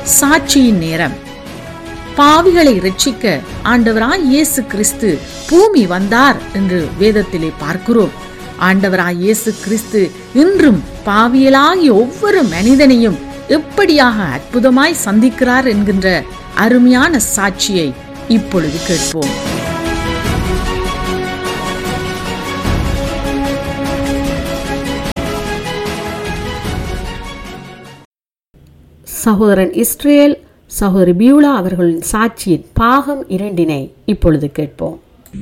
சாட்சியின் நேரம் பாவிகளை ரட்சிக்க ஆண்டவராய் இயேசு கிறிஸ்து பூமி வந்தார் என்று வேதத்திலே பார்க்கிறோம் ஆண்டவராய் இயேசு கிறிஸ்து இன்றும் பாவியலாகிய ஒவ்வொரு மனிதனையும் எப்படியாக அற்புதமாய் சந்திக்கிறார் என்கின்ற அருமையான சாட்சியை இப்பொழுது கேட்போம் சகோதரன் இஸ்ரேல் சகோதரி பியூலா அவர்களின் சாட்சியின் பாகம் இரண்டினை இப்பொழுது கேட்போம்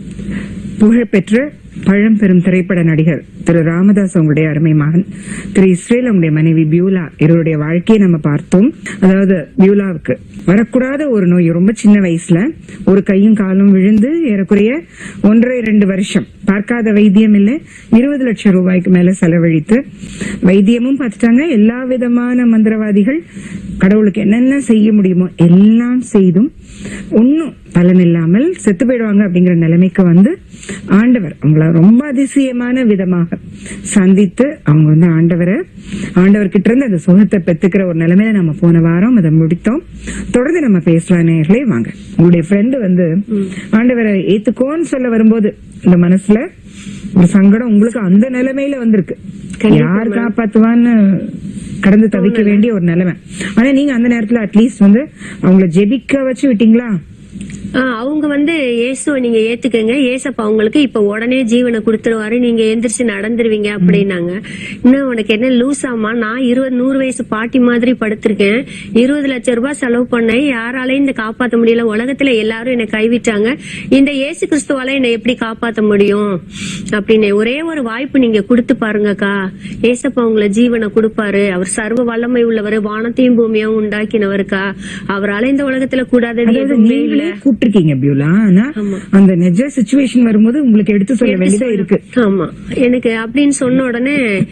புகழ்பெற்ற பழம்பெரும் திரைப்பட நடிகர் திரு ராமதாஸ் அவங்களுடைய அருமை மகன் திரு இஸ்ரேல் அவங்களுடைய மனைவி பியூலா இவருடைய வாழ்க்கையை நம்ம பார்த்தோம் அதாவது பியூலாவுக்கு வரக்கூடாத ஒரு நோய் ரொம்ப சின்ன வயசுல ஒரு கையும் காலும் விழுந்து ஏறக்குறைய ஒன்றரை இரண்டு வருஷம் பார்க்காத வைத்தியம் இல்லை இருபது லட்சம் ரூபாய்க்கு மேல செலவழித்து வைத்தியமும் பார்த்துட்டாங்க எல்லா விதமான மந்திரவாதிகள் கடவுளுக்கு என்னென்ன செய்ய முடியுமோ எல்லாம் செய்தும் ஒன்னும் பலன் இல்லாமல் செத்து போயிடுவாங்க அப்படிங்கிற நிலைமைக்கு வந்து ஆண்டவர் அவங்கள ரொம்ப அதிசயமான விதமாக சந்தித்து அவங்க வந்து ஆண்டவரை ஆண்டவர்கிட்ட இருந்து அந்த சுகத்தை பெத்துக்கிற ஒரு நிலைமையில நம்ம போன வாரம் அதை முடித்தோம் தொடர்ந்து நம்ம பேசலாம் நேர்களே வாங்க உங்களுடைய ஃப்ரெண்டு வந்து ஆண்டவரை ஏத்துக்கோன்னு சொல்ல வரும்போது இந்த மனசுல ஒரு சங்கடம் உங்களுக்கு அந்த நிலைமையில வந்திருக்கு யார் காப்பாத்துவான்னு கடந்து தவிக்க வேண்டிய ஒரு நிலைமை ஆனா நீங்க அந்த நேரத்துல அட்லீஸ்ட் வந்து அவங்கள ஜெபிக்க வச்சு விட்டீங்களா ஆ, அவங்க வந்து இயேசுவை நீங்க ஏத்துக்கங்க ஏசப்பா அவங்களுக்கு இப்ப உடனே ஜீவனை கொடுத்துருவாரு நீங்க எந்திரிச்சு நடந்துருவீங்க அப்படின்னாங்க இன்னும் உனக்கு என்ன லூஸ் ஆமா நான் இருபது நூறு வயசு பாட்டி மாதிரி படுத்திருக்கேன் இருபது லட்சம் ரூபாய் செலவு பண்ணேன் யாராலையும் இந்த காப்பாத்த முடியல உலகத்துல எல்லாரும் என்னை கைவிட்டாங்க இந்த இயேசு கிறிஸ்துவால என்னை எப்படி காப்பாத்த முடியும் அப்படின்னு ஒரே ஒரு வாய்ப்பு நீங்க கொடுத்து பாருங்கக்கா ஏசப்பா உங்களை ஜீவனை கொடுப்பாரு அவர் சர்வ வல்லமை உள்ளவர் வானத்தையும் பூமியும் உண்டாக்கினவருக்கா அவரால இந்த உலகத்துல கூடாதது அதாவது எதுவுமே இல்ல நீங்களே கூப்பிட்டிருக்கீங்க பியூலா ஆனா அந்த நெஜ சுச்சுவேஷன் வரும்போது உங்களுக்கு எடுத்து சொல்ல வேண்டியதா இருக்கு ஆமா எனக்கு அப்படின்னு சொன்ன உடனே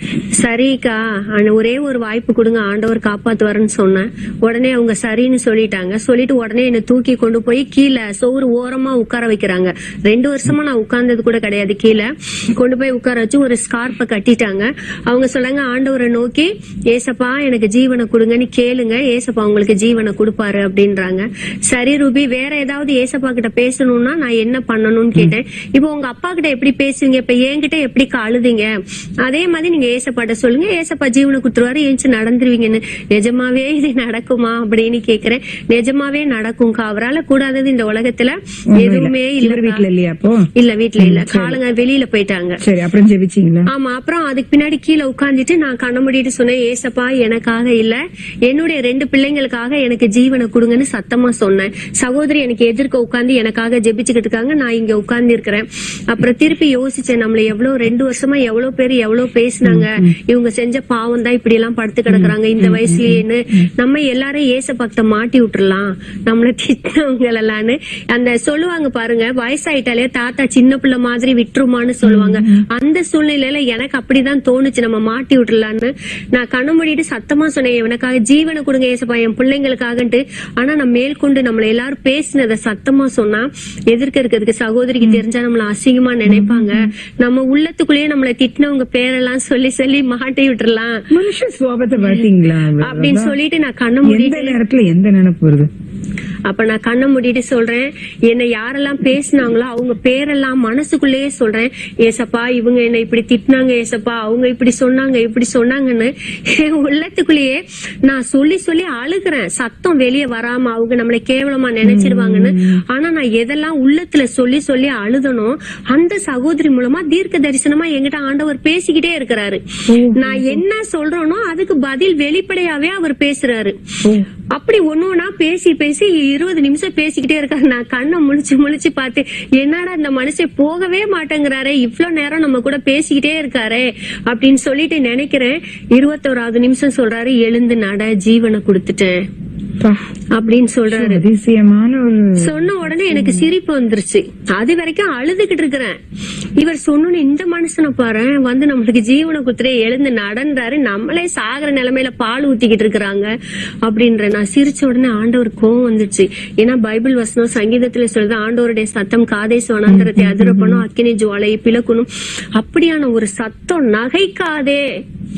சரிக்கா ஆனா ஒரே ஒரு வாய்ப்பு கொடுங்க ஆண்டவர் காப்பாத்துவாருன்னு சொன்னேன் உடனே அவங்க சரின்னு சொல்லிட்டாங்க சொல்லிட்டு உடனே என்னை தூக்கி கொண்டு போய் கீழே சோறு ஓரமா உட்கார வைக்கிறாங்க ரெண்டு வருஷமா நான் உட்கார்ந்தது கூட கிடையாது கீழே கொண்டு போய் உட்கார வச்சு ஒரு ஸ்கார்ப்பை கட்டிட்டாங்க அவங்க சொன்னாங்க ஆண்டவரை நோக்கி ஏசப்பா எனக்கு ஜீவனை கொடுங்கன்னு கேளுங்க ஏசப்பா உங்களுக்கு ஜீவனை கொடுப்பாரு அப்படின்றாங்க சரி ரூபி வேற ஏதாவது ஏசப்பா கிட்ட பேசணும்னா நான் என்ன பண்ணணும்னு கேட்டேன் இப்போ உங்க அப்பா கிட்ட எப்படி பேசுவீங்க இப்ப என்கிட்ட எப்படி அழுதீங்க அதே மாதிரி நீங்க ஏசப்பாட்ட சொல்லுங்க ஏசப்பா ஜீவனை குத்துருவாரு ஏஞ்சி நடந்துருவீங்கன்னு நிஜமாவே இது நடக்குமா அப்படின்னு கேக்குறேன் நிஜமாவே நடக்கும்க்கா அவரால கூடாதது இந்த உலகத்துல எதுவுமே இவர் இல்ல வீட்டுல இல்லையா அப்போ இல்ல வீட்ல இல்ல காலங்க வெளியில போயிட்டாங்க சரி அப்புறம் ஜெபிச்சீங்களா ஆமா அப்புறம் அதுக்கு பின்னாடி கீழே உட்கார்ந்துட்டு நான் கண்ண மூடிட்டு சொன்னேன் ஏசப்பா எனக்காக இல்ல என்னுடைய ரெண்டு பிள்ளைங்களுக்காக எனக்கு ஜீவனை கொடுங்கன்னு சத்தமா சொன்னேன் சகோதரி எனக்கு எதிர்க்க உட்கார்ந்து எனக்காக ஜெபிச்சுக்கிட்டு இருக்காங்க நான் இங்க உட்கார்ந்து இருக்கிறேன் அப்புறம் திருப்பி யோசிச்சேன் நம்மள எவ்வளவு ரெண்டு வருஷமா எவ்வளவு பேர் எவ்வளவு பேசினாங்க இவங்க செஞ்ச பாவம் தான் இப்படி எல்லாம் படுத்து கிடக்குறாங்க இந்த வயசுலயேன்னு நம்ம எல்லாரும் ஏச பக்த மாட்டி விட்டுறலாம் நம்மள திட்டினவங்க எல்லாம்னு அந்த சொல்லுவாங்க பாருங்க வயசாயிட்டாலே தாத்தா சின்ன பிள்ளை மாதிரி விட்டுருமான்னு சொல்லுவாங்க அந்த சூழ்நிலையில எனக்கு அப்படிதான் தோணுச்சு நம்ம மாட்டி விட்டுறலான்னு நான் கண்ணு மூடிட்டு சத்தமா சொன்னேன் எனக்காக ஜீவனை கொடுங்க ஏசப்பா என் பிள்ளைங்களுக்காகன்ட்டு ஆனா நான் மேற்கொண்டு நம்மள எல்லாரும் பேசினத சத்தமா சொன்னா எதிர்க்க இருக்கிறதுக்கு சகோதரிக்கு தெரிஞ்சா நம்மள அசிங்கமா நினைப்பாங்க நம்ம உள்ளத்துக்குள்ளேயே நம்மள திட்டினவங்க பேரெல்லாம் சொல்லி சொல்லி மாட்டி விட்டுறலாம் மனுஷ சுவாபத்தை பார்த்தீங்களா அப்படின்னு சொல்லிட்டு நான் கண்ண எந்த மூடிட்டு நேரத்துல எந்த நினைப்பு வருது அப்ப நான் கண்ணை மூடிட்டு சொல்றேன் என்னை யாரெல்லாம் பேசினாங்களோ அவங்க பேரெல்லாம் மனசுக்குள்ளேயே சொல்றேன் ஏசப்பா இவங்க என்ன இப்படி திட்டினாங்க ஏசப்பா அவங்க இப்படி சொன்னாங்க இப்படி சொன்னாங்கன்னு என் உள்ளத்துக்குள்ளேயே நான் சொல்லி சொல்லி அழுகிறேன் சத்தம் வெளியே வராம அவங்க நம்மளை கேவலமா நினைச்சிருவாங்கன்னு ஆனா நான் எதெல்லாம் உள்ளத்துல சொல்லி சொல்லி அழுதனோ அந்த சகோதரி மூலமா தீர்க்க தரிசனமா என்கிட்ட ஆண்டவர் பேசிக்கிட்டே இருக்கிறாரு நான் என்ன சொல்றேனோ அதுக்கு பதில் வெளிப்படையாவே அவர் பேசுறாரு அப்படி ஒண்ணு ஒண்ணா பேசி பேசி இருபது நிமிஷம் பேசிக்கிட்டே இருக்காரு நான் கண்ணை முழிச்சு முழிச்சு பார்த்து என்னடா இந்த மனுஷன் போகவே மாட்டேங்கிறாரே இவ்வளவு நேரம் நம்ம கூட பேசிக்கிட்டே இருக்காரே அப்படின்னு சொல்லிட்டு நினைக்கிறேன் இருபத்தோராவது நிமிஷம் சொல்றாரு எழுந்து நட ஜீவனை கொடுத்துட்டேன் பா, அப்படின்னு சொல்றாரு அதிசயமான ஒரு சொன்ன உடனே எனக்கு சிரிப்பு வந்துருச்சு அது வரைக்கும் அழுதுகிட்டு இருக்கிறேன் இவர் சொன்னோன்னு இந்த மனுஷனை பாரு வந்து நம்மளுக்கு ஜீவன குத்துறே எழுந்து நடந்தாரு நம்மளே சாகர நிலைமையில பால் ஊத்திக்கிட்டு இருக்கிறாங்க அப்படின்ற நான் சிரிச்ச உடனே ஆண்டவர் கோவம் வந்துச்சு ஏன்னா பைபிள் வசனம் சங்கீதத்துல சொல்றது ஆண்டவருடைய சத்தம் காதேஸ் வனாந்தரத்தை அதிர பண்ணும் அக்கினி ஜுவாலையை பிளக்கணும் அப்படியான ஒரு சத்தம் நகைக்காதே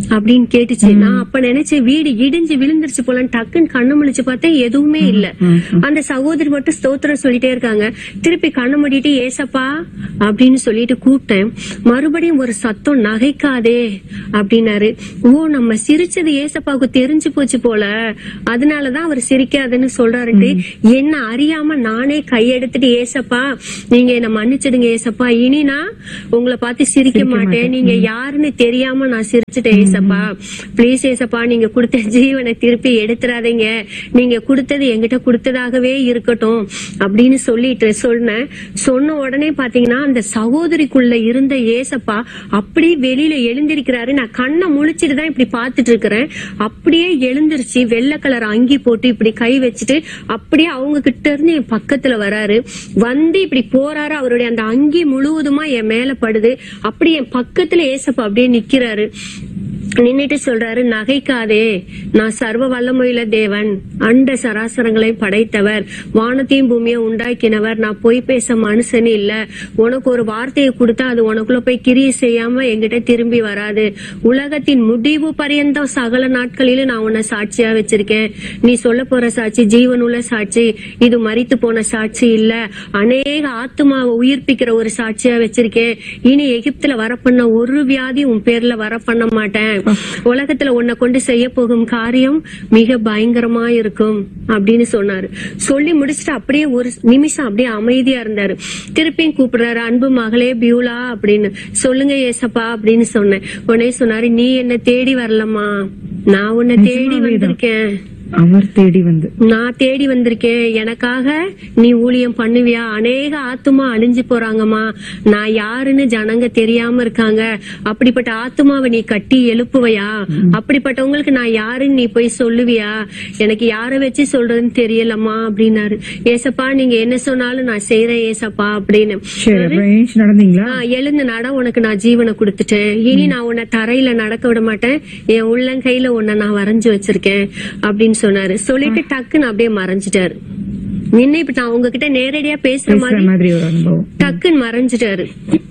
அப்படின்னு கேட்டுச்சு நான் அப்ப நினைச்சேன் வீடு இடிஞ்சு விழுந்துருச்சு போல டக்குன்னு கண்ணு முழிச்சு பார்த்தேன் எதுவுமே இல்ல அந்த சகோதரி மட்டும் ஸ்தோத்திரம் சொல்லிட்டே இருக்காங்க திருப்பி கண்ணு மூடிட்டு ஏசப்பா அப்படின்னு சொல்லிட்டு கூப்பிட்டேன் மறுபடியும் ஒரு சத்தம் நகைக்காதே அப்படின்னாரு ஓ நம்ம சிரிச்சது ஏசப்பாவுக்கு தெரிஞ்சு போச்சு போல அதனாலதான் அவர் சிரிக்காதுன்னு சொல்றாருட்டு என்ன அறியாம நானே கையெடுத்துட்டு ஏசப்பா நீங்க என்ன மன்னிச்சிடுங்க ஏசப்பா இனி நான் உங்களை பார்த்து சிரிக்க மாட்டேன் நீங்க யாருன்னு தெரியாம நான் சிரிச்சுட்டேன் ஏசப்பா ப்ளீஸ் ஏசப்பா நீங்க கொடுத்த ஜீவனை திருப்பி எடுத்துறாதீங்க நீங்க கொடுத்தது என்கிட்ட கொடுத்ததாகவே இருக்கட்டும் அப்படின்னு சொல்லிட்டு சொன்னேன் சொன்ன உடனே பாத்தீங்கன்னா அந்த சகோதரிக்குள்ள இருந்த ஏசப்பா அப்படியே வெளியில எழுந்திருக்கிறாரு நான் கண்ணை முழிச்சிட்டு தான் இப்படி பாத்துட்டு இருக்கிறேன் அப்படியே எழுந்திருச்சு வெள்ளை கலர் அங்கி போட்டு இப்படி கை வச்சுட்டு அப்படியே அவங்க கிட்ட இருந்து என் பக்கத்துல வராரு வந்து இப்படி போறாரு அவருடைய அந்த அங்கி முழுவதுமா என் மேல படுது அப்படி என் பக்கத்துல ஏசப்பா அப்படியே நிக்கிறாரு நின்னுட்டு சொல்றாரு நகைக்காதே நான் சர்வ வல்லமையுள்ள தேவன் அண்ட சராசரங்களை படைத்தவர் வானத்தையும் பூமியை உண்டாக்கினவர் நான் பொய் பேச மனுஷன் இல்ல உனக்கு ஒரு வார்த்தையை கொடுத்தா அது உனக்குள்ள போய் கிரியை செய்யாம என்கிட்ட திரும்பி வராது உலகத்தின் முடிவு பரியந்தம் சகல நாட்களிலும் நான் உன்னை சாட்சியா வச்சிருக்கேன் நீ சொல்ல போற சாட்சி ஜீவனுள்ள சாட்சி இது மரித்து போன சாட்சி இல்ல அநேக ஆத்மாவை உயிர்ப்பிக்கிற ஒரு சாட்சியா வச்சிருக்கேன் இனி எகிப்துல வர பண்ண ஒரு வியாதி உன் பேர்ல வர பண்ண மாட்டேன் உலகத்துல உன்னை கொண்டு செய்ய போகும் காரியம் மிக பயங்கரமா இருக்கும் அப்படின்னு சொன்னாரு சொல்லி முடிச்சுட்டு அப்படியே ஒரு நிமிஷம் அப்படியே அமைதியா இருந்தாரு திருப்பியும் கூப்பிடுறாரு அன்பு மகளே பியூலா அப்படின்னு சொல்லுங்க ஏசப்பா அப்படின்னு சொன்னேன் உடனே சொன்னாரு நீ என்ன தேடி வரலம்மா நான் உன்னை தேடி வந்திருக்கேன் அவர் தேடி வந்து நான் தேடி வந்திருக்கேன் எனக்காக நீ ஊழியம் பண்ணுவியா அநேக ஆத்துமா அழிஞ்சு போறாங்கம்மா நான் யாருன்னு ஜனங்க தெரியாம இருக்காங்க அப்படிப்பட்ட ஆத்துமாவை நீ கட்டி எழுப்புவையா அப்படிப்பட்டவங்களுக்கு நான் யாருன்னு நீ போய் சொல்லுவியா எனக்கு யார வச்சு சொல்றதுன்னு தெரியலம்மா அப்படின்னாரு ஏசப்பா நீங்க என்ன சொன்னாலும் நான் செய்யறேன் ஏசப்பா அப்படின்னு சரி அப்புறம் ஏஞ்சி நடந்தீங்களா ஆ, எழுந்து நட உனக்கு நான் ஜீவனை கொடுத்துட்டேன் இனி நான் உன்னை தரையில நடக்க விட மாட்டேன் என் உள்ளங்கையில உன்னை நான் வரைஞ்சு வச்சிருக்கேன் அப்படின்னு சொன்னாரு சொல்லிட்டு டக்குன்னு அப்படியே மறைஞ்சிட்டாரு நின்னு இப்ப நான் உங்ககிட்ட நேரடியா பேசுற பேசுற மாதிரி மாதிரி ஒரு அனுபவம் டக்குன்னு மறைஞ்சிட்டாரு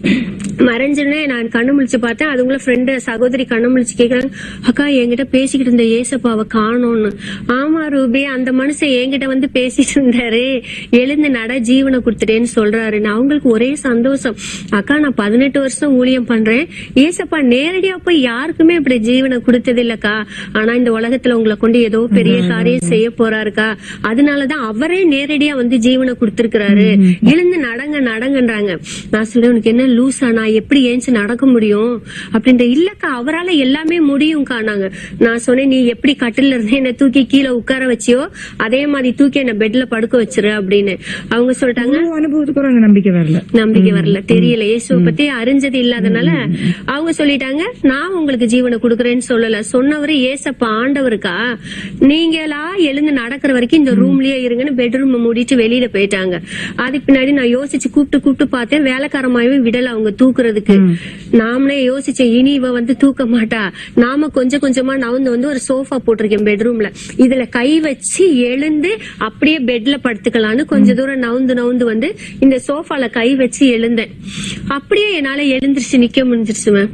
மறைஞ்சுனே நான் கண்ணு முழிச்சு பார்த்தேன் அதுக்குள்ள ஃப்ரெண்டு சகோதரி கண்ணு முழிச்சு கேக்குறாங்க அக்கா என்கிட்ட பேசிக்கிட்டு இருந்த ஏசப்பாவை காணோம்னு ஆமா ரூபி அந்த மனுஷன் என்கிட்ட வந்து பேசிட்டு இருந்தாரு எழுந்து நட ஜீவனை கொடுத்துட்டேன்னு சொல்றாரு நான் அவங்களுக்கு ஒரே சந்தோஷம் அக்கா நான் பதினெட்டு வருஷம் ஊழியம் பண்றேன் ஏசப்பா நேரடியா போய் யாருக்குமே இப்படி ஜீவனை கொடுத்தது இல்லக்கா ஆனா இந்த உலகத்துல உங்களை கொண்டு ஏதோ பெரிய காரியம் செய்ய போறாருக்கா அதனாலதான் அவரே நேரடியா வந்து ஜீவனை கொடுத்திருக்கிறாரு எழுந்து நடங்க நடங்கன்றாங்க நான் சொல்றேன் உனக்கு என்ன லூசா நான் எப்படி ஏஞ்சி நடக்க முடியும் அப்படின்ற இல்லக்கா அவரால எல்லாமே முடியும்க்கா நாங்க நான் சொன்னேன் நீ எப்படி கட்டில இருந்து என்ன தூக்கி கீழே உட்கார வச்சியோ அதே மாதிரி தூக்கி என்ன பெட்ல படுக்க வச்சிரு அப்படின்னு அவங்க சொல்லிட்டாங்க இவ்வளவு அனுபவத்துக்கு ஒரு அந்த நம்பிக்கை வரல நம்பிக்கை வரல தெரியல இயேசுவை பத்தி அறிஞ்சது இல்லாதனால அவங்க சொல்லிட்டாங்க நான் உங்களுக்கு ஜீவனை கொடுக்கறேன்னு சொல்லல சொன்னவரு ஏசப்பா ஆண்டவருக்கா நீங்களா எழுந்து நடக்கிற வரைக்கும் இந்த ரூம்லயே இருங்கன்னு பெட்ரூம் மூடிட்டு வெளியில போயிட்டாங்க அதுக்கு பின்னாடி நான் யோசிச்சு கூப்பிட்டு கூப்பிட்டு பார்த்தேன் வேலைக்காரமாவே விடல அவங்க தூக்குறதுக்கு நாமளே யோசிச்சேன் இனி இவ வந்து தூக்க மாட்டா நாம கொஞ்சம் கொஞ்சமா நவுந்து வந்து ஒரு சோஃபா போட்டிருக்கேன் பெட்ரூம்ல இதுல கை வச்சு எழுந்து அப்படியே பெட்ல படுத்துக்கலாம்னு கொஞ்ச தூரம் நவுந்து நவுந்து வந்து இந்த சோஃபால கை வச்சு எழுந்தேன் அப்படியே என்னால எழுந்திருச்சு நிக்க முடிஞ்சிருச்சு மேம்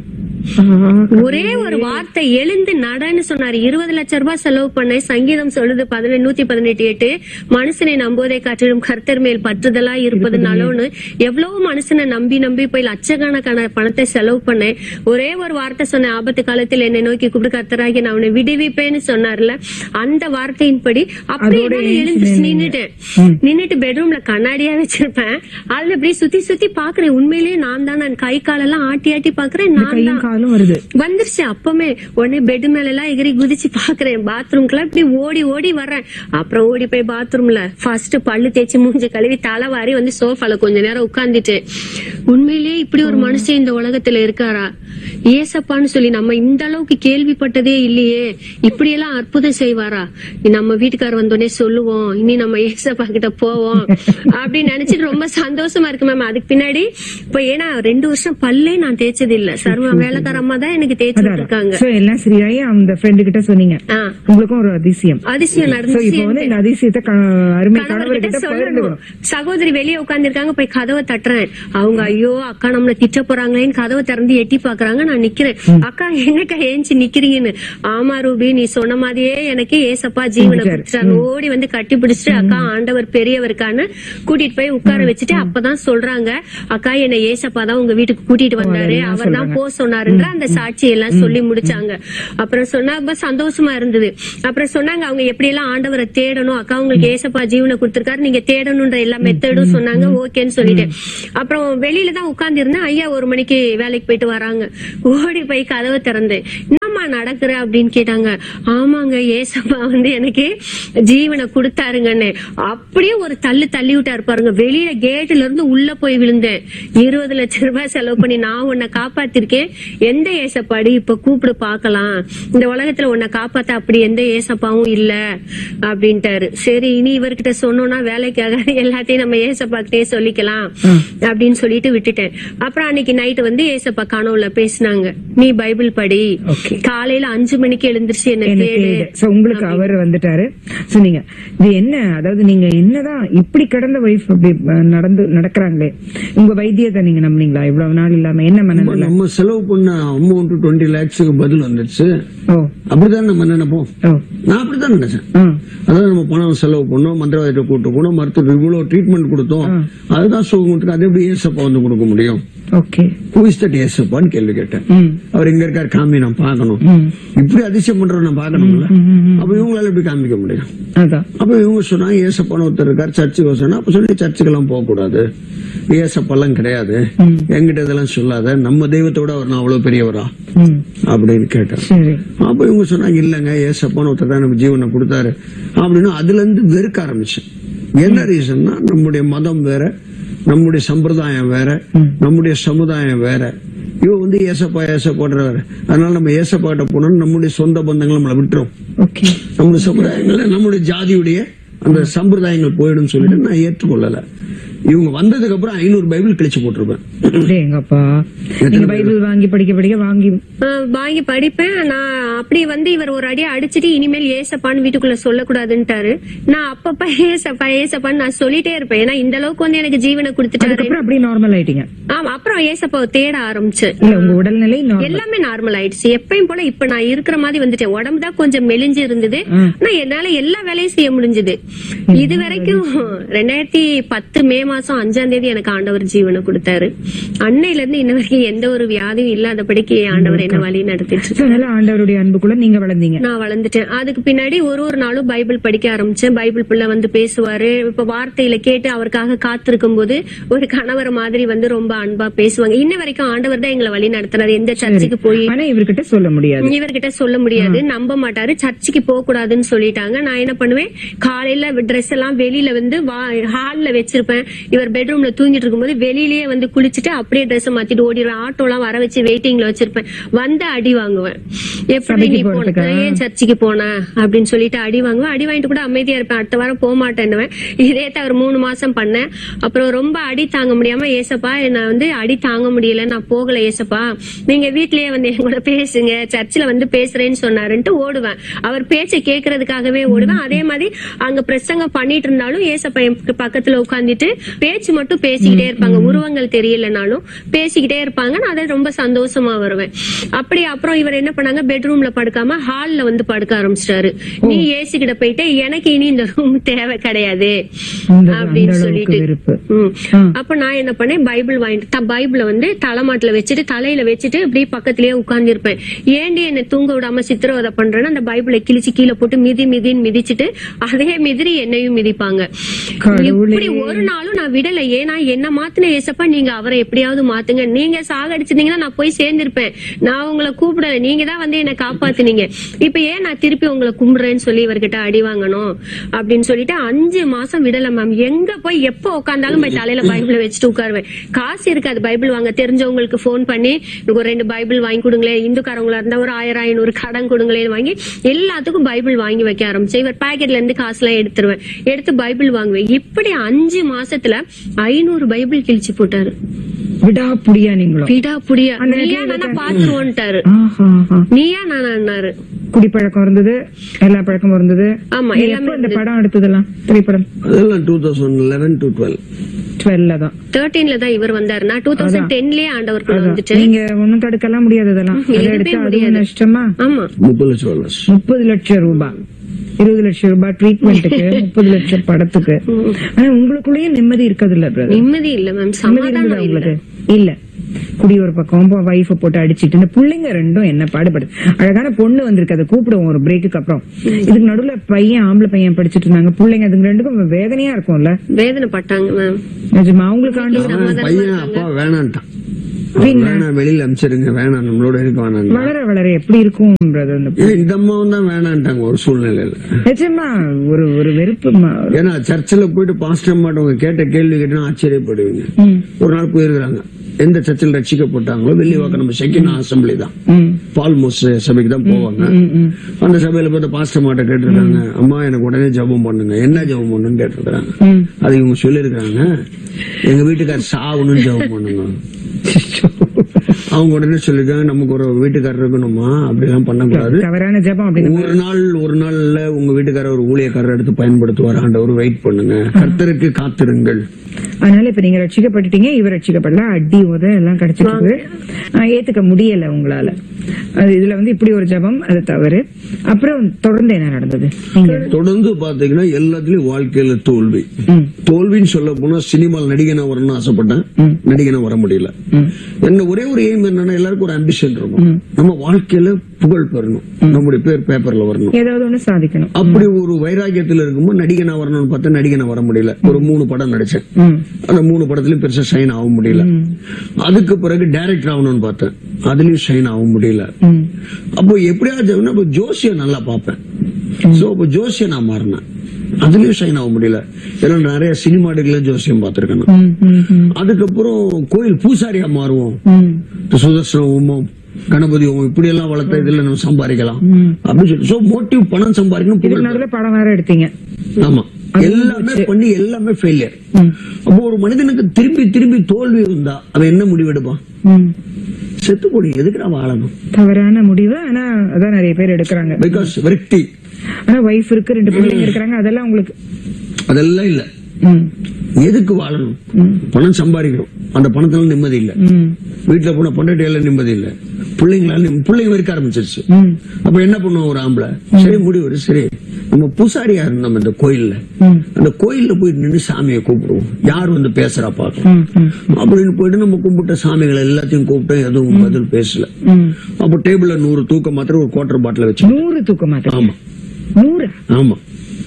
ஒரே ஒரு வார்த்தை எழுந்து நடன்னு சொன்னாரு இருபது லட்சம் ரூபாய் செலவு பண்ணேன் சங்கீதம் சொல்லுது பதினெட்டு நூத்தி பதினெட்டு எட்டு மனுஷனை நம்புவதை காட்டிலும் கர்த்தர் மேல் பற்றுதலா இருப்பது நலோன்னு எவ்வளவு மனுஷனை நம்பி நம்பி போய் லட்சக்கணக்கான பணத்தை செலவு பண்ணேன் ஒரே ஒரு வார்த்தை சொன்னேன் ஆபத்து காலத்தில் என்னை நோக்கி கூப்பிட்டு கர்த்தராகி நான் உன்னை விடுவிப்பேன்னு சொன்னார்ல அந்த வார்த்தையின்படி அப்படியே அதோட என்னால எழுந்திருச்சு நின்னுட்டேன் நின்னுட்டு பெட்ரூம்ல கண்ணாடியா வச்சிருப்பேன் அதுல அப்படியே சுத்தி சுத்தி பாக்குறேன் உண்மையிலேயே நான் தான் நான் கை காலெல்லாம் ஆட்டி ஆட்டி பாக்குறேன் நான் கையும் தான் காலும் வருது வந்துருச்சு அப்பமே உடனே பெட் மேல எல்லாம் எகிரி குதிச்சு பாக்குறேன் பாத்ரூம்க்குலாம் இப்படி ஓடி ஓடி வர்றேன் அப்புறம் ஓடி போய் பாத்ரூம்ல ஃபர்ஸ்ட் பல்லு தேய்ச்சி மூஞ்சி கழுவி தலை வாரி வந்து சோஃபால கொஞ்ச நேரம் உட்கார்ந்துட்டு உண்மையிலேயே இப்படி ஒரு மனுஷன் இந்த உலகத்துல இருக்காரா ஏசப்பான்னு சொல்லி நம்ம இந்த அளவுக்கு கேள்விப்பட்டதே இல்லையே இப்படி எல்லாம் அற்புதம் செய்வாரா நம்ம வீட்டுக்காரர் வந்தோடனே சொல்லுவோம் இனி நம்ம ஏசப்பா கிட்ட போவோம் அப்படின்னு நினைச்சிட்டு ரொம்ப சந்தோஷமா இருக்கு மேம் அதுக்கு பின்னாடி இப்ப ஏன்னா ரெண்டு வருஷம் பல்லே நான் தேய்ச்சது இல்ல சர்வ வேலை வேலைக்கார அம்மா தான் எனக்கு தேய்ச்சி விட்டுருக்காங்க சோ எல்லாம் சரியாயி அந்த ஃப்ரெண்டு கிட்ட சொன்னீங்க ஆ. உங்களுக்கும் ஒரு அதிசயம் அதிசயம் சோ நடந்துச்சு இப்போ வந்து இந்த அதிசயத்தை க- அருமை கணவர்கிட்ட கணவர்கிட்ட சொல்லணும் பகிர்ந்துக்கணும் சகோதரி வெளியே உட்கார்ந்திருக்காங்க போய் கதவை தட்டுறேன் அவங்க ஐயோ அக்கா நம்மள திட்ட போறாங்களேன்னு கதவை திறந்து எட்டி பாக்குறாங்க நான் நிக்கிறேன் அக்கா என்னக்கா ஏஞ்சி நிக்கிறீங்கன்னு ஆமா ரூபி நீ சொன்ன மாதிரியே எனக்கு ஏசப்பா ஜீவனை கொடுத்துட்டாங்க ஓடி வந்து கட்டி பிடிச்சிட்டு அக்கா ஆண்டவர் பெரியவருக்கான்னு கூட்டிட்டு போய் உட்கார வச்சுட்டு அப்பதான் சொல்றாங்க அக்கா என்ன ஏசப்பா தான் உங்க வீட்டுக்கு கூட்டிட்டு வந்தாரு அவர் தான் போ சொன்னாருன்ற அந்த சாட்சி எல்லாம் சொல்லி முடிச்சாங்க அப்புறம் சொன்னா ரொம்ப சந்தோஷமா இருந்தது அப்புறம் சொன்னாங்க அவங்க எப்படி எல்லாம் ஆண்டவரை தேடணும் அக்கா உங்களுக்கு ஏசப்பா ஜீவனை கொடுத்திருக்காரு நீங்க தேடணும்ன்ற எல்லா மெத்தடும் சொன்னாங்க ஓகேன்னு சொல்லிட்டேன் அப்புறம் வெளியில தான் உட்கார்ந்து இருந்தேன் ஐயா ஒரு மணிக்கு வேலைக்கு போயிட்டு வராங்க ஓடி போய் கதவை திறந்தேன் என்னம்மா நடக்குற அப்படின்னு கேட்டாங்க ஆமாங்க ஏசப்பா வந்து எனக்கு ஜீவனை கொடுத்தாருங்கன்னு அப்படியே ஒரு தள்ளு தள்ளி விட்டாரு பாருங்க வெளியில கேட்ல இருந்து உள்ள போய் விழுந்தேன் இருபது லட்சம் ரூபாய் செலவு பண்ணி நான் உன்னை காப்பாத்திருக்கேன் எந்த ஏசப்பாடி இப்ப கூப்பிடு பார்க்கலாம் இந்த உலகத்துல உன்னை காப்பாத்த அப்படி எந்த ஏசப்பாவும் இல்ல அப்படின்ட்டாரு சரி இனி இவர்கிட்ட சொன்னோம்னா வேலைக்காக எல்லாத்தையும் நம்ம ஏசப்பாக்கிட்டே சொல்லிக்கலாம் அப்படின்னு சொல்லிட்டு விட்டுட்டேன் அப்புறம் அன்னைக்கு நைட் வந்து ஏசப்பா கனவுல பேசினாங்க நீ பைபிள் படி Okay. காலையில அஞ்சு மணிக்கு எழுந்திருச்சு என்ன என்ன கேளு கேளு. So, உங்களுக்கு அவர் வந்துட்டாரு சொன்னீங்க இது என்ன அதாவது நீங்க என்னதான் இப்படி கடந்த வைஃப் அப்படி அஹ், நடந்து நடக்கிறாங்களே உங்க வைத்தியத்தை நீங்க நம்பினீங்களா இவ்வளவு நாள் இல்லாம என்ன மனநிலை நம்ம செலவு பண்ண அமௌண்ட் டுவெண்ட்டி லேக்ஸுக்கு பதில் வந்துருச்சு ஓ அப்படிதான் நம்ம நினைப்போம் ஓ நான் அப்படிதான் நினைச்சேன் ஆ. அதாவது நம்ம பணம் செலவு பண்ணோம் மந்திரவாதிட்ட கூட்டு போனோம் மருத்துவ இவ்வளவு ட்ரீட்மெண்ட் கொடுத்தோம் அதுதான் சுகம் அது எப்படி ஏசப்பா வந்து கொடுக்க முடியும் ஓகே Who is that ஏசப்பான்னு கேள்வி கேட்டேன் ம் அவர் எங்க இருக்காரு காமி நான் பார்க்கணும் ம் இப்படி அதிசயம் பண்றவரை நான் பார்க்கணும்ல அப்ப இவங்களால எப்படி காமிக்க முடியும் அதான் அப்ப இவங்க சொன்னாங்க ஏசப்பான ஒருத்தர் இருக்காரு சர்ச்சுக்கு சொன்னா அப்ப சொல்லி சர்ச்சுக்கெல்லாம் போக கூடாது ஏசப்பெல்லாம் கிடையாது என்கிட்ட இதெல்லாம் சொல்லாத நம்ம தெய்வத்தோட அவர் நான் அவ்வளவு பெரியவரா ம் அப்படின்னு கேட்டேன் சரி அப்ப இவங்க சொன்னாங்க இல்லங்க ஏசப்பான ஒருத்தர் தான் நம்ம ஜீவனை கொடுத்தாரு அப்படின்னு அதுல இருந்து வெறுக்க ஆரம்பிச்சேன் என்ன ரீசன்னா நம்முடைய மதம் வேற நம்முடைய சம்பிரதாயம் வேற நம்முடைய சமுதாயம் வேற இவன் வந்து ஏசப்பா ஏசப்பாடுறவர் அதனால நம்ம ஏசப்பா கிட்ட போனோம் நம்முடைய சொந்த பந்தங்கள் நம்மளை விட்டுரும் ஓகே நம்முடைய சமுதாயங்கள்ல நம்முடைய ஜாதியுடைய அந்த சம்பிரதாயங்கள் போயிடும் சொல்லிட்டு நான் ஏற்றுக்கொள்ளல இவங்க வந்ததுக்கு அப்புறம் ஐநூறு பைபிள் கிழிச்சு போட்டிருப்பேன் எங்கப்பா நீங்க பைபிள் வாங்கி படிக்க படிக்க வாங்கி ஆஹ் வாங்கி படிப்பேன் நான் அப்படி வந்து இவர் ஒரு அடி அடிச்சிட்டு இனிமேல் ஏசப்பான்னு வீட்டுக்குள்ள சொல்லக்கூடாதுன்ட்டாரு நான் அப்பப்ப ஏசப்பா ஏசப்பான்னு நான் சொல்லிட்டே இருப்பேன் ஏன்னா இந்த அளவுக்கு வந்து எனக்கு ஜீவனை கொடுத்துட்டாரு அதுக்கப்புறம் அப்படியே நார்மல் ஆயிட்டீங்க ஆமா அப்புறம் ஏசப்பாவை தேட ஆரம்பிச்சேன் இல்ல உங்க உடல்நிலை நார்மல் எல்லாமே நார்மல் ஆயிடுச்சு எப்பயும் போல இப்ப நான் இருக்கிற மாதிரி வந்துட்டேன் உடம்பு தான் கொஞ்சம் மெலிஞ்சு இருந்தது ஆனா என்னால எல்லா வேலையும் செய்ய முடிஞ்சது இது வரைக்கும் ரெண்டாயிரத்தி பத்து மே மாசம் அஞ்சாம் தேதி எனக்கு ஆண்டவர் ஜீவனை கொடுத்தாரு அன்னையில இருந்து இன்ன வரைக்கும் எந்த ஒரு வியாதியும் இல்லாதபடிக்கு ஆண்டவர் என்ன வழி நடத்திட்டு So, அதனால ஆண்டவருடைய அன்புக்குள்ள நீங்க வளர்ந்தீங்க நான் வளர்ந்துட்டேன் அதுக்கு பின்னாடி ஒரு ஒரு நாளும் பைபிள் படிக்க ஆரம்பிச்சேன் பைபிள் பிள்ளை வந்து பேசுவாரு இப்ப வார்த்தையில கேட்டு அவருக்காக காத்திருக்கும் போது ஒரு கணவர் மாதிரி வந்து ரொம்ப அன்பா பேசுவாங்க இன்ன வரைக்கும் ஆண்டவர் தான் எங்களை வழி நடத்துறாரு எந்த சர்ச்சுக்கு போய் ஆனா இவர்கிட்ட சொல்ல முடியாது இவர்கிட்ட சொல்ல முடியாது நம்ப மாட்டாரு சர்ச்சுக்கு போக கூடாதுன்னு சொல்லிட்டாங்க நான் என்ன பண்ணுவேன் காலையில ட்ரெஸ் எல்லாம் வெளியில வந்து ஹால்ல வச்சிருப்பேன் இவர் பெட்ரூம்ல தூங்கிட்டு இருக்கும்போது வெளியிலேயே வந்து குளிச்சுட்டு அப்படியே ட்ரெஸ் மாத்திட்டு ஓடிடுவேன் ஆட்டோ எல்லாம் வர வச்சு வெயிட்டிங்ல வச்சிருப்பேன் வந்து அடி வாங்குவேன் எப்படி சபைக்கு நீ போன போறதுக்கா? ஏன் சர்ச்சுக்கு போன அப்படின்னு சொல்லிட்டு அடி வாங்குவேன் அடி வாங்கிட்டு கூட அமைதியா இருப்பேன் அடுத்த வாரம் போக மாட்டேன்னுவேன் இதே தவிர மூணு மாசம் பண்ணேன் அப்புறம் ரொம்ப அடி தாங்க முடியாம ஏசப்பா நான் வந்து அடி தாங்க முடியல நான் போகல ஏசப்பா நீங்க வீட்லயே வந்து என் கூட பேசுங்க சர்ச்சில் வந்து பேசுறேன்னு சொன்னாருன்ட்டு ஓடுவேன் அவர் பேச்சை கேட்கறதுக்காகவே ஓடுவேன் அதே மாதிரி அங்க பிரசங்கம் பண்ணிட்டு இருந்தாலும் ஏசப்பா என் பக்கத்துல உட்கார்ந்துட்டு பேச்சு மட்டும் பேசிக்கிட்டே இருப்பாங்க உருவங்கள் தெரியலனாலும் பேசிக்கிட்டே இருப்பாங்க நான் அதை ரொம்ப சந்தோஷமா வருவேன் அப்படி அப்புறம் இவர் என்ன பண்ணாங்க பெட்ரூம்ல படுக்காம ஹால்ல வந்து படுக்க ஆரம்பிச்சிட்டாரு நீ ஏசி கிட்ட போயிட்டு எனக்கு இனி இந்த ரூம் தேவை கிடையாது அந்த அப்படின்னு அந்த அளவுக்கு சொல்லிட்டு வெறுப்பு ம். ம். அப்ப நான் என்ன பண்ணேன் பைபிள் வாங்கிட்டு த- பைபிள வந்து தலைமாட்டுல வச்சுட்டு தலையில வச்சுட்டு இப்படியே பக்கத்திலேயே உட்கார்ந்து இருப்பேன் ஏண்டி என்ன தூங்க விடாம சித்திரவதை பண்றேன்னு அந்த பைபிளை கிழிச்சு கீழே போட்டு மிதி மிதின்னு மிதிச்சிட்டு அதே மிதிரி என்னையும் மிதிப்பாங்க கடவுளே. இப்படி ஒரு நாளும் நான் விடல ஏன்னா என்ன மாத்தின ஏசப்பா நீங்க அவரை எப்படியாவது மாத்துங்க நீங்க சாகடிச்சிருந்தீங்கன்னா நான் போய் சேர்ந்திருப்பேன் நான் உங்களை கூப்பிடல நீங்க தான் வந்து என்ன காப்பாத்துனீங்க இப்ப ஏன் நான் திருப்பி உங்களை கும்பிடுறேன்னு சொல்லி இவர்கிட்ட அடி வாங்கணும் அப்படின்னு சொல்லிட்டு அஞ்சு மாசம் விடல மேம் எங்க போய் எப்ப உட்காந்தாலும் போய் தலையில பைபிள வச்சுட்டு உட்காருவேன் காசு இருக்காது பைபிள் வாங்க தெரிஞ்சவங்களுக்கு ஃபோன் பண்ணி எனக்கு ஒரு ரெண்டு பைபிள் வாங்கி கொடுங்களேன் இந்துக்காரங்களா இருந்தா ஒரு ஆயிரம் ஐநூறு கடன் கொடுங்களேன்னு வாங்கி எல்லாத்துக்கும் பைபிள் வாங்கி வைக்க ஆரம்பிச்சேன் இவர் பாக்கெட்ல இருந்து காசுலாம் எடுத்துருவேன் எடுத்து பைபிள் வாங்குவேன் இப்படி அஞ்சு மாசத்துல ஐநூறு பைபிள் கிழிச்சு போட்டாரு விடாப்புடியா நீங்களும் பிடா புடியா அந்த நீயா இடத்துல நானா பாத்துருவோன்ட்டாரு ஆஹா, ஆஹா. நீயா நானாரு குடிப்பழக்கம் இருந்தது எல்லா பழக்கமும் இருந்தது ஆமா, நீங்க எல்லாமே எப்போ இந்த படம் எடுத்ததெல்லாம் திரைப்படம் அதெல்லாம் two thousand eleven to twelve டுவெல்ல தான் தேர்ட்டீன்ல தான் இவர் வந்தாரு நான் டூ தௌசண்ட் டென்லயே ஆண்டவருக்குள்ள வந்துட்டு நீங்க ஒண்ணும் தடுக்கலாம் முடியாது அதெல்லாம் அதை எதுவுமே எடுத்து அதுவும் முடியாது. நஷ்டமா ஆமா முப்பது லட்சம் டாலர்ஸ் முப்பது லட்சம் ரூபாய் இருபது லட்சம் ரூபாய் ட்ரீட்மெண்ட்டுக்கு முப்பது லட்சம் படத்துக்கு ஆனா உங்களுக்குள்ளேயே நிம்மதி இருக்கிறது இல்ல பிரதர் நிம்மதி இல்ல மேம் நிம்மதி சமாதானம் இருந்ததா இல்ல உங்களுக்கு இல்ல குடி ஒரு பக்கம் வைஃப போட்டு அடிச்சிட்டு இந்த பிள்ளைங்க ரெண்டும் என்ன பாடுபடுது அழகான பொண்ணு வந்திருக்கு அதை கூப்பிடுவோம் ஒரு பிரேக்குக்கு அப்புறம் இதுக்கு நடுவுல பையன் ஆம்பளை பையன் படிச்சிட்டு இருந்தாங்க பிள்ளைங்க அதுங்க ரெண்டுக்கும் வேதனையா இருக்கும்ல வேதனை பட்டாங்க மேம் நிஜமா அவங்களுக்கு ஆண்டு அவன் பையன் அப்பா வேணான்ட்டான் அவன் வேணாம் வெளியில அனுப்பிச்சிருங்க வேணாம் நம்மளோட இருக்க வேணாம் வளர வளர எப்படி இருக்கும்ன்றது அந்த ஏன் இந்த அம்மாவும் தான் வேணான்ட்டாங்க ஒரு சூழ்நிலையில நிஜமா ஒரு ஒரு வெறுப்பு மா- ஏன்னா சர்ச்சில் போயிட்டு பாஸ்டர் மாட்டவங்க கேட்ட கேள்வி கேட்டா ஆச்சரியப்படுவீங்க ம், ஒரு நாள் போயிருக்கிறாங்க எந்த சர்ச்சில் ரட்சிக்கப்பட்டாங்களோ வெள்ளிவாக்கம் நம்ம செக்கினா அசம்பிளி தான் ம், பால்மோஸ் சபைக்கு தான் போவாங்க ம், ம். அந்த சபையில பார்த்து பாஸ்டர் மாட்ட கேட்டிருக்காங்க அம்மா எனக்கு உடனே ஜெபம் பண்ணுங்க என்ன ஜெபம் பண்ணுன்னு கேட்டிருக்காங்க ம். அது இவங்க சொல்லியிருக்காங்க எங்க வீட்டுக்கார் சாவணும்னு ஜெபம் பண்ணுங்க அவங்க உடனே சொல்லிருக்காங்க நமக்கு ஒரு வீட்டுக்காரர் இருக்கணுமா அப்படிலாம் பண்ணக்கூடாது தவறான ஜெபம் அப்படின்னு ஒரு நாள் ஒரு நாள்ல உங்க வீட்டுக்காரர் ஒரு ஊழியக்காரர் எடுத்து பயன்படுத்துவார் ஆண்டவர் வெயிட் பண்ணுங்க கர்த்தருக்கு காத்திருங்கள் அதனால இப்ப நீங்க ரட்சிக்கப்பட்டுட்டீங்க இவர் ரட்சிக்கப்படல அடி உத எல்லாம் கிடைச்சிட்டு இருக்குது. ஆஹ் ஏத்துக்க முடியல உங்களால அது இதுல வந்து இப்படி ஒரு ஜெபம் அது தவறு அப்புறம் தொடர்ந்து என்ன நடந்தது நீங்க தொடர்ந்து பாத்தீங்கன்னா எல்லாத்துலயும் வாழ்க்கையில தோல்வி ம், தோல்வின்னு சொல்ல போனா சினிமாவில் நடிகனா வரணும்னு ஆசைப்பட்டேன் ம். நடிகனா வர முடியல ம், என்ன ஒரே ஒரு எய்ம் என்னன்னா எல்லாருக்கும் ஒரு அம்பிஷன் இருக்கும் நம்ம வாழ்க்கையில புகழ் பெறணும் நம்முடைய பேர் பேப்பர்ல வரணும் ஏதாவது ஒண்ணு சாதிக்கணும் அப்படி ஒரு வைராக்கியத்துல இருக்கும்போது நடிகனா வரணும்னு பார்த்தா நடிகனா வர முடியல ஒரு மூணு படம் நடிச்சேன் ம், அந்த மூணு படத்துலயும் பெருசா ஷைன் ஆக முடியல அதுக்கு பிறகு டைரக்டர் ஆகணும்னு பார்த்தேன் அதுலயும் ஷைன் ஆக முடியல ம், அப்போ எப்படியாச்சும் அப்போ ஜோசிய நல்லா பார்ப்பேன் சோ அப்போ ஜோசிய நான் மாறினேன் அதுலயும் ஷைன் ஆக முடியல ஏன்னா நிறைய சினிமாடுகள ஜோசியம் பார்த்திருக்கேன் நான். ம், ம், ம், அதுக்கப்புறம் கோயில் பூசாரியா மாறுவோம் ம், இந்த சுதர்சன ஹோமம் கணபதி ஹோமம் இப்படி எல்லாம் வளர்த்த இதுல நம்ம சம்பாதிக்கலாம் ம். அப்படின்னு சொல்லி சோ மோட்டிவ் பணம் சம்பாதிக்கணும் இதுக்கு புகழ் நடுவுல படம் வேற எடுத்தீங்க ஆமா எல்லாமே பண்ணி எல்லாமே ஃபெயிலியர் ம், அப்போ ஒரு மனிதனுக்கு திரும்பி திரும்பி தோல்வி இருந்தா அவன் என்ன முடிவெடுப்பான் ம். செத்து போடு எதுக்கு நான் வாழணும் தவறான முடிவு ஆனா அதான் நிறைய பேர் எடுக்கிறாங்க பிகாஸ் விரக்தி ஆனா வைஃப் இருக்கு ரெண்டு பிள்ளைங்க இருக்கிறாங்க அதெல்லாம் உங்களுக்கு அதெல்லாம் இல்ல ம், எதுக்கு வாழணும் ம், பணம் சம்பாதிக்கணும் அந்த பணத்துல நிம்மதி இல்ல ம், வீட்டுல போன பொண்டாட்டியால நிம்மதி இல்ல பிள்ளைங்களால நிம்ம- பிள்ளைங்க வெறுக்க ஆரம்பிச்சிருச்சு ம், அப்ப என்ன பண்ணுவோம் ஒரு ஆம்பளை சரி முடிவு சரி நம்ம பூசாரியா இருந்தோம் இந்த கோயில்ல ம், அந்த கோயில்ல போய் நின்று சாமியை கூப்பிடுவோம் யார் வந்து பேசுறா பாக்கலாம் ம், ம், அப்படின்னு போயிட்டு நம்ம கும்பிட்ட சாமிகள் எல்லாத்தையும் கூப்பிட்டோம் எதுவும் பதில் பேசல ம். அப்போ டேபிள்ல நூறு தூக்க மாத்திரம் ஒரு குவார்டர் பாட்டில வச்சு நூறு தூக்க மாட்டேன் ஆமா நூறு ஆமா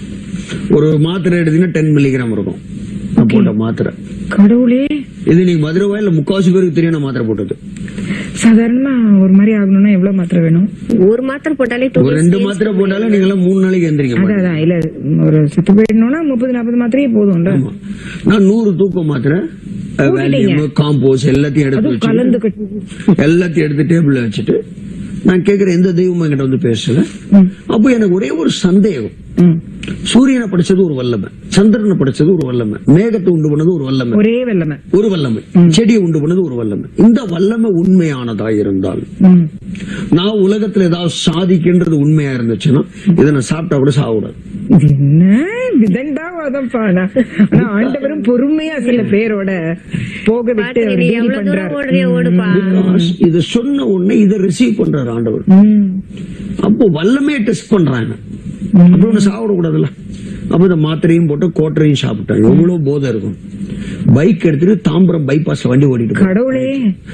ஒரு மாத்திரை எடுத்தீங்கன்னா டென் மில்லிகிராம் இருக்கும் நான் போட்ட மாத்திரை கடவுளே இது நீங்க மதுரை வாயில முக்காவாசி பேருக்கு தெரியும் நான் மாத்திரை போட்டது சாதாரணமா ஒரு மாதிரி ஆகணும்னா எவ்வளவு மாத்திரை வேணும் ஒரு மாத்திரை போட்டாலே two ஒரு days ரெண்டு days மாத்திரை போட்டாலும் நீங்க எல்லாம் மூணு நாளைக்கு எந்திரிக்க அதான் மாட்டீங்க அதான் இல்ல ஒரு செத்து போயிடணும்னா முப்பது நாற்பது மாத்திரையே போதும்ல ஆமா. நான் நூறு தூக்க மாத்திரை வேல்யூம் காம்போஸ் எல்லாத்தையும் எடுத்து அதுவும் வச்சு கலந்து கட்டி எல்லாத்தையும் எடுத்து டேபிள்ல வச்சுட்டு நான் கேக்குற எந்த தெய்வமும் என்கிட்ட வந்து பேசல ம், அப்போ எனக்கு ஒரே ஒரு சந்தேகம் ம். சூரியனை படிச்சது ஒரு வல்லமை சந்திரனை படிச்சது ஒரு வல்லமை மேகத்தை உண்டு பண்ணது ஒரு வல்லமை ஒரே வெள்ளமை ஒரு வல்லமை செடியை உண்டு பண்ணது ஒரு வல்லமை இந்த வல்லமை உண்மையானதா இருந்தால் ம். நான் உலகத்துல ஏதாவது சாதிக்கின்றது உண்மையா இருந்துச்சுன்னா இதை நான் சாப்பிட்டா கூட சாகக்கூடாது இது என்ன விதண்டாவாதம்ப்பா நான். ஆனா ஆண்டவரும் பொறுமையா சில பேரோட போக விட்டு அவர் நீ டீல் எவ்வளவு பண்றாரு தூரம் ஓடுறிய ஓடுப்பா Because இதை சொன்ன உடனே இதை ரிசீவ் பண்றாரு ஆண்டவர் ம், அப்போ வல்லமையை டெஸ்ட் பண்றாங்க அப்படி ஒண்ணு சாப்பிடக்கூடாதுல்ல அப்ப இந்த மாத்திரையும் போட்டு கோட்டரையும் சாப்பிட்டாங்க எவ்வளவு போதை இருக்கும் பைக் எடுத்துட்டு தாம்பரம் பைபாஸ்ல வண்டி ஓடிட்டு போறாங்க. கடவுளே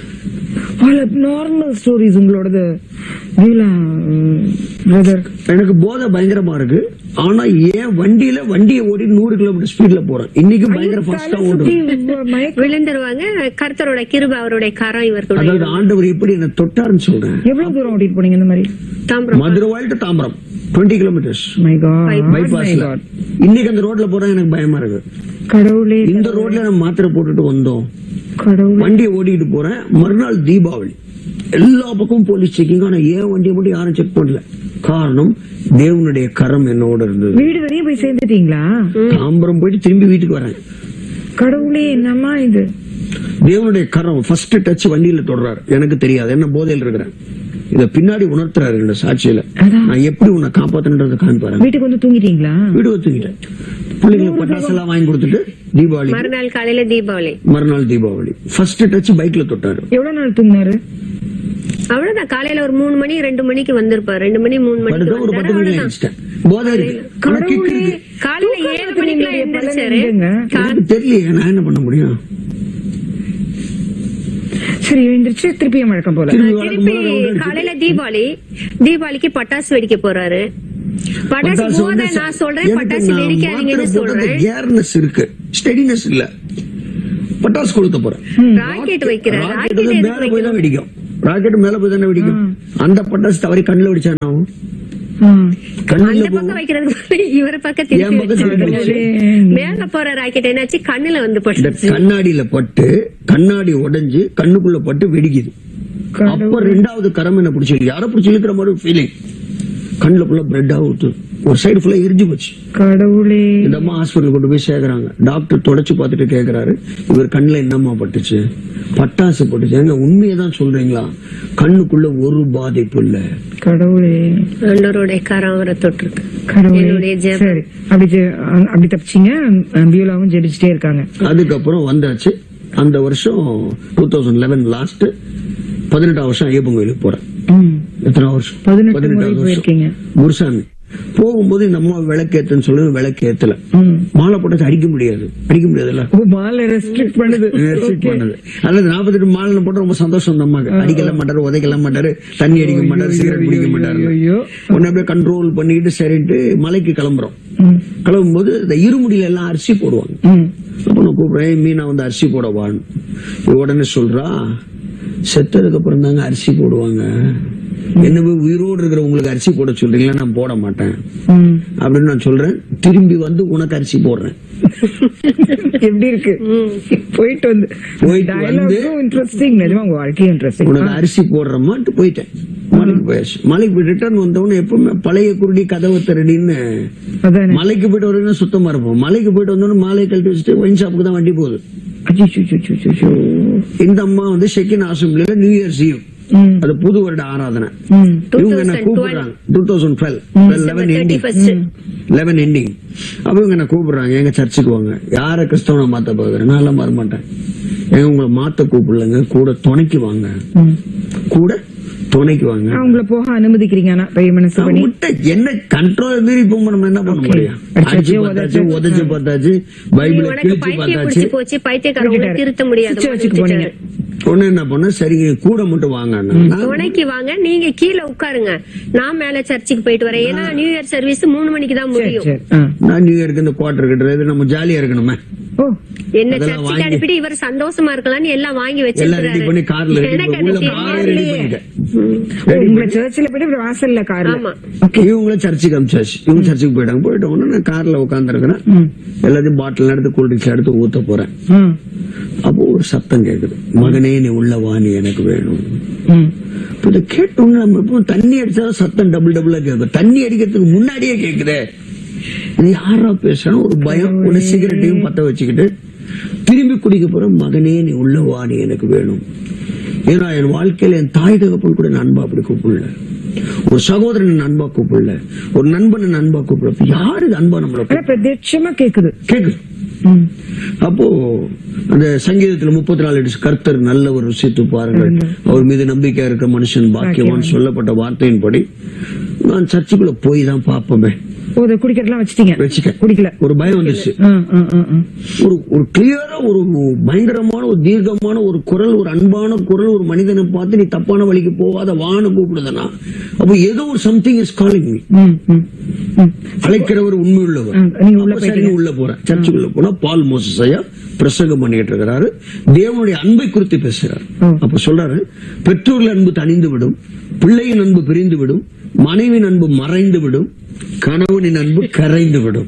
நார்மல் ஸ்டோரிஸ் உங்களோடது பிரதர் எனக்கு போதை பயங்கரமா இருக்கு ஆனா ஏன் வண்டியில வண்டியை ஓடி நூறு கிலோமீட்டர் ஸ்பீட்ல போறேன் இன்னைக்கு பயங்கர ஃபாஸ்டா ஓடுவேன் விழுந்துருவாங்க கர்த்தரோட கிருப அவருடைய கரம் இவர்களுடைய அதாவது ஆண்டவர் எப்படி என்ன தொட்டாருன்னு சொல்றேன் எவ்வளவு தூரம் ஓட்டிட்டு போனீங்க இந்த மாதிரி தாம்பரம் மதுரை வாயில் Tambaram twenty kilometres my god பைபாஸ்ல இன்னைக்கு அந்த ரோட்ல போறேன் எனக்கு பயமா இருக்கு கடவுளே இந்த ரோட்ல நம்ம மாத்திரை போட்டுட்டு வந்தோம் கடவுளே வண்டியை ஓட்டிட்டு போறேன் மறுநாள் தீபாவளி எல்லா பக்கமும் போலீஸ் செக்கிங் ஆனா ஏன் வண்டியை மட்டும் யாரும் செக் பண்ணல காரணம் தேவனுடைய கரம் என்னோட இருந்தது வீடு வரையும் போய் சேர்ந்துட்டீங்களா தாம்பரம் போயிட்டு திரும்பி வீட்டுக்கு வரேன் கடவுளே என்னம்மா இது தேவனுடைய கரம் ஃபர்ஸ்ட் டச் வண்டியில தொடுறாரு எனக்கு தெரியாது என்ன போதையில் இருக்கிறேன் இத பின்னாடி உணர்த்துறாரு இந்த சாட்சியில நான் எப்படி உன்னை காப்பாத்துன்றதை காமிப்பாரு வீட்டுக்கு வந்து தூங்கிட்டீங்களா வீடு ஒத்துக்கிட்டேன் பிள்ளைங்களுக்கு பட்டாசு எல்லாம் வாங்கி கொடுத்துட்டு தீபாவளி மறுநாள் காலையில தீபாவளி மறுநாள் தீபாவளி ஃபர்ஸ்ட் டச் பைக்ல தொட்டாரு எவ்வளவு நாள் தூங்கினாரு அவ்வளவுதான் காலையில ஒரு மூணு மணி ரெண்டு மணிக்கு வந்திருப்பாரு ரெண்டு மணி மூணு மணிக்கு படுத்த ஒரு பத்து வந்தாரு, மணி அவ்வளவுதான். ஆயிடுச்சிட்டேன் போதை இருக்கு ஆனா கிக் இருக்கு காலையில ஏழு மணிக்கெல்லாம் எழுந்திருச்சாரு எங்கங்க? கா- எனக்கு தெரியலையே நான் என்ன பண்ண முடியும் சரி எழுந்திருச்சு திருப்பியும் வழக்கம் போல திரும்பி வழக்கம் திருப்பி போல round அடிச்சுட்டு, காலையில தீபாவளி தீபாவளிக்கு பட்டாசு வெடிக்க போறாரு பட்டாசு பட்டாசு போத வந்து நான் சொல்றேன் எனக்கு பட்டாசு நான் வெடிக்காதீங்கன்னு மாத்திரை போட்டது சொல்றேன் கேர்னஸ் இருக்கு ஸ்டெடினஸ் இல்ல பட்டாசு கொளுத்த போறேன் ராக்கெட் வைக்கிறார் ராக்கெட் ராக்கெட் வந்து எதுக்கு மேல போய் தான் வைக்கணும் வெடிக்கும் ராக்கெட் மேல போய் தானே வெடிக்கும் அந்த பட்டாசு தவறி கண்ணுல வெடிச்சா என்ன ஆகும் ம். கண்ணுல அந்த போகும் பக்கம் வைக்கிறது பதிலா இவர பக்கம் என் திருப்பி பக்கம் திருப்பி வச்சிருக்காரு. மேல போற ராக்கெட் என்னாச்சு கண்ணுல வந்து இந்த பட்டுச்சு கண்ணாடியில பட்டு கண்ணாடி உடைஞ்சு கண்ணுக்குள்ள பட்டு வெடிக்குது அப்ப ரெண்டாவது கரம் என்ன பிடிச்சி யாரோ பிடிச்சி இழுக்கிற மாதிரி ஃபீலிங் கண்ணுல ஃபுல்லா பிரெட் ஆகுது ஒரு சைடு ஃபுல்லா எரிஞ்சு போச்சு கடவுளே இந்த அம்மா ஹாஸ்பிட்டல் கொண்டு போய் சேர்க்கறாங்க டாக்டர் தொடச்சு பார்த்துட்டு கேக்குறாரு இவர் கண்ணுல என்னம்மா பட்டுச்சு பட்டாசு பட்டுச்சு ஏங்க உண்மையை தான் சொல்றீங்களா கண்ணுக்குள்ள ஒரு பாதிப்பு இல்ல கடவுளே ஆண்டவருடைய கரம் அவரை தொட்டிருக்கு கடவுளே என்னுடைய ஜெபம். சரி அப்படி ஜெ- அப்படி தப்பிச்சீங்க பியூலாவும் ஜெபிச்சுட்டே இருக்காங்க அதுக்கப்புறம் வந்தாச்சு அந்த வருஷம் டூ தௌசண்ட் லெவன் லாஸ்ட் பதினெட்டாம் வருஷம் ஐயப்பன் கோயிலுக்கு போறேன் ம். எத்தனை வருஷம் பதினெட்டு முறை பதினெட்டாவது வருஷம் போயிருக்கீங்க குருசாமி போகும்போது இந்த அம்மா விளக்கு ஏத்துன்னு சொல்லி விளக்கு ஏத்தல ம். மாலை போட்டு அடிக்க முடியாது அடிக்க முடியாதுல்ல ஓ மாலை ரெஸ்ட்ரிக்ட் பண்ணுது ரெஸ்ட்ரிக்ட் பண்ணது அல்லது நாற்பத்தெட்டு மாலை போட்டு ரொம்ப சந்தோஷம் அந்த அம்மாக்கு அடிக்கல மாட்டாரு உதைக்கல மாட்டாரு தண்ணி அடிக்க மாட்டாரு சிகரெட் பிடிக்க மாட்டாரு ஐயோ உடனே அப்படியே கண்ட்ரோல் பண்ணிட்டு சரின்ட்டு மலைக்கு கிளம்புறோம் ம். கிளம்பும்போது இந்த இருமுடியில எல்லாம் அரிசி போடுவாங்க ம். அப்ப நான் கூப்பிடுறேன் மீனா வந்து அரிசி போடவான்னு இவ உடனே சொல்றா செத்ததுக்கு அப்புறம் தாங்க அரிசி போடுவாங்க என்ன போய் உயிரோடு இருக்கிறவங்களுக்கு அரிசி போட சொல்றீங்களா நான் போட மாட்டேன் ம். அப்படின்னு நான் சொல்றேன் திரும்பி வந்து உனக்கு அரிசி போடுறேன் எப்படி இருக்கு போயிட்டு வந்து போயிட்டு வந்து- இன்ட்ரெஸ்டிங் நிஜமா உங்க வாழ்க்கையும் இன்ட்ரெஸ்டிங் உனக்கு அரிசி போடுறமான்ட்டு போயிட்டேன் மலைக்கு போயாச்சு மலைக்கு போய் ரிட்டர்ன் வந்தவொடனே எப்பவுமே பழைய குருடி கதவை திரடின்னு அதானே மலைக்கு போயிட்டு வரைக்கும் சுத்தமா இருப்போம் மலைக்கு போயிட்டு வந்தோடனே மாலையை கழட்டி வச்சுட்டு ஒயின் ஷாப்புக்கு தான் வண்டி போகுது அச்சோ இந்த அம்மா வந்து செகண்ட் அசம்பிளில நியூ இயர்ஸ் ஈவ் ம் அது புது வருட ஆராதனை ம் இவங்க என்ன 2012. கூப்பிடுறாங்க two thousand twelve eleven thirty ending first eleven ending அப்ப இவங்க என்ன கூப்பிடுறாங்க எங்க சர்ச்சுக்கு வாங்க யார கிறிஸ்தவனை மாத்த பாக்குறேன் நான் எல்லாம் வரமாட்டேன் ஏங்க உங்களை மாத்த கூப்பிடலங்க கூட துணைக்கு வாங்க ம். கூட துணைக்கு வாங்க அவங்கள போக அனுமதிக்கிறீங்க ஆனா பெரிய மனசு நான் பண்ணி விட்ட என்ன கண்ட்ரோல் மீறி இப்போ நம்ம என்ன பண்ண Okay. முடியும் அடிச்சு அடிச்சு உதைச்சு, பார்த்தாச்சு உதைச்சு பார்த்தாச்சு பைபிளை உனக்கு கிழிச்சு பைத்தியம் பார்த்தாச்சு பிடிச்சு போச்சு பைத்தியக்காரங்களை விட்டுட்டாரு. திருத்த முடியாது சுவிட்சை வச்சுட்டு போனீங்க. ஒண்ணு என்ன பண்ண சரி கூட மட்டும் வாங்க துணைக்கு வாங்க நீங்க கீழே உட்காருங்க நான் மேல சர்ச்சுக்கு போயிட்டு வரேன் ஏன்னா நியூ இயர் சர்வீஸ் மூணு மணிக்கு தான் சரி முடியும் சரி ஆ. நான் நியூ இயருக்கு இந்த குவார்டர் கட்டுறது நம்ம ஜாலியா இருக்கணுமே ஓ என்ன அதெல்லாம் சர்ச்சுக்கு வாங்கி- அனுப்பிட்டு இவர் சந்தோஷமா இருக்கலாம்னு எல்லாம் வாங்கி எல்லாம் ரெடி பண்ணி கார்ல எனக்கு ரெடி அது உள்ள காரே ரெடி தெரியலையே. பண்ணிட்டேன் ஓ, உங்களை சர்ச்சில் போயிட்டு இப்படி வாசல்ல கார்ல ஆமா இவங்களும் சர்ச்சுக்கு அமிச்சாச்சு இவங்க சர்ச்சுக்கு போயிட்டாங்க போயிட்ட உடனே நான் கார்ல உட்கார்ந்து இருக்கிறேன் ம். எல்லாத்தையும் பாட்டில் எடுத்து கூல்ட்ரிங்க்ஸ் எடுத்து ஊத்த போறேன் ம். அப்போ ஒரு சத்தம் கேக்குது மகனே நீ உள்ள வா நீ எனக்கு வேணும் ம். இப்ப இதை கேட்டோம்னா நம்ம எப்பவும் தண்ணி அடிச்சாலும் சத்தம் டபுள் டபுளா கேட்கும் தண்ணி அடிக்கிறதுக்கு முன்னாடியே கேக்குதே இது யாரா பேசுறான்னு ஒரு பயம் ஒரு சிகரெட்டையும் பத்த வச்சுக்கிட்டு திரும்பி குடிக்க போற மகனே நீ உள்ள வா நீ எனக்கு வேணும் ஏன்னா என் வாழ்க்கையில என் தாய் தகப்பன் கூட நான் அன்பா அப்படி கூப்பிடல ஒரு சகோதரன் அன்பா கூப்பிடல ஒரு நண்பன் அன்பா கூப்பிடல அப்ப யாரு இது அன்பா நம்மள ஆனா பிரத்யட்சமா கேக்குது கேக்குது ம். அப்போ அந்த சங்கீதத்துல முப்பத்தி நாலு அடி கர்த்தர் நல்லவர் ருசித்து பாருங்கள் அவர் மீது நம்பிக்கை இருக்க மனுஷன் பாக்கியவான் சொல்லப்பட்ட வார்த்தையின்படி நான் சர்ச்சுக்குள்ள போய் தான் பாப்போமே ஓ இதை குடிக்கிறதுலாம் வச்சிட்டீங்க வச்சுக்க குடிக்கல ஒரு பயம் வந்துச்சு ம், ம், ம், ம். ஒரு ஒரு கிளியரா ஒரு பயங்கரமான ஒரு தீர்க்கமான ஒரு குரல் ஒரு அன்பான குரல் ஒரு மனிதனை பார்த்து நீ தப்பான வழிக்கு போகாத வான்னு கூப்பிடுதனா அப்ப ஏதோ ஒரு சம்திங் இஸ் காலிங் மீ ம், ம், ம். அழைக்கிறவர் உண்மை உள்ளவர் ம், நீங்க உள்ள அப்ப சரி உள்ள போறேன் சர்ச்சுக்குள்ள போனா பால் மோசஸ் ஐயா பிரசங்கம் பண்ணிட்டு இருக்கிறாரு தேவனுடைய அன்பை குறித்து பேசுறாரு ம். அப்ப சொல்றாரு பெற்றோர்கள் அன்பு தணிந்து விடும் பிள்ளையின் அன்பு பிரிந்து விடும் மனைவின் அன்பு மறைந்து விடும் கணவனின் அன்பு கரைந்து விடும்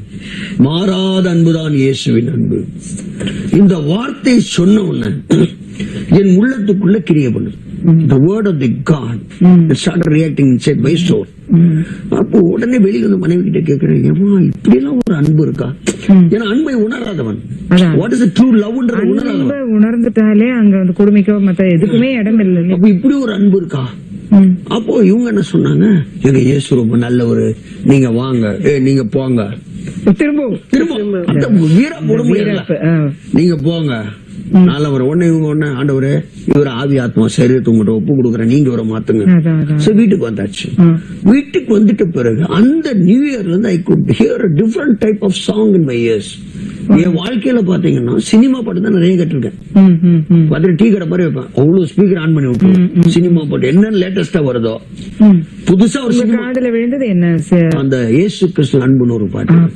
மாறாத அன்புதான் இயேசுவின் அன்பு இந்த வார்த்தை சொன்ன உடனே என் உள்ளத்துக்குள்ள கிரிய பண்ணுது the word of the God that started reacting inside my soul அப்போ உடனே வெளியில வந்து மனைவி கிட்ட கேட்கிறேன் ஏமா இப்படி எல்லாம் ஒரு அன்பு இருக்கா ஏன்னா அன்பை உணராதவன் அதான். வாட் இஸ் ட்ரூ லவ்ன்றது உணராதவன் அன்பை உணர்ந்துட்டாலே அங்க வந்து கொடுமைக்கோ மத்த எதுக்குமே இடம் இல்லை இல்லையா? அப்ப இப்படி ஒரு அன்பு இருக்கா ம். அப்போ இவங்க என்ன சொன்னாங்க எங்க இயேசு ரொம்ப நல்லவரு நீங்க வாங்க ஏ நீங்க போங்க திரும்ப திரும்ப அந்த வீரா போட முடியல வீரப்பு, ஆ. நீங்க போங்க நல்லவர் உடனே இவங்க உடனே ஆண்டவரே இவர் ஆவி ஆத்மா சரீரத்தை உங்கள்கிட்ட ஒப்பு கொடுக்குறேன் நீங்க இவரை மாத்துங்க அதான், அதான். So, வீட்டுக்கு வந்தாச்சு ம். வீட்டுக்கு வந்துட்ட பிறகு அந்த நியூ இயர்ல இருந்து I could hear different type of song in my years என் வாழ்க்கையில பாத்தீங்கன்னா சினிமா பாட்டு தான் நிறைய கேட்டிருக்கேன் ம், ம், ம். பார்த்துட்டு டீ கடை மாதிரி வைப்பேன் அவ்வளவு ஸ்பீக்கர் ஆன் பண்ணி விட்டுருவேன் சினிமா பாட்டு என்ன லேட்டஸ்டா வருதோ ம். புதுசா ஒரு உங்க சினிமா காதுல விழுந்தது என்ன ச- அந்த இயேசு கிறிஸ்து அன்புன்னு ஒரு பாட்டு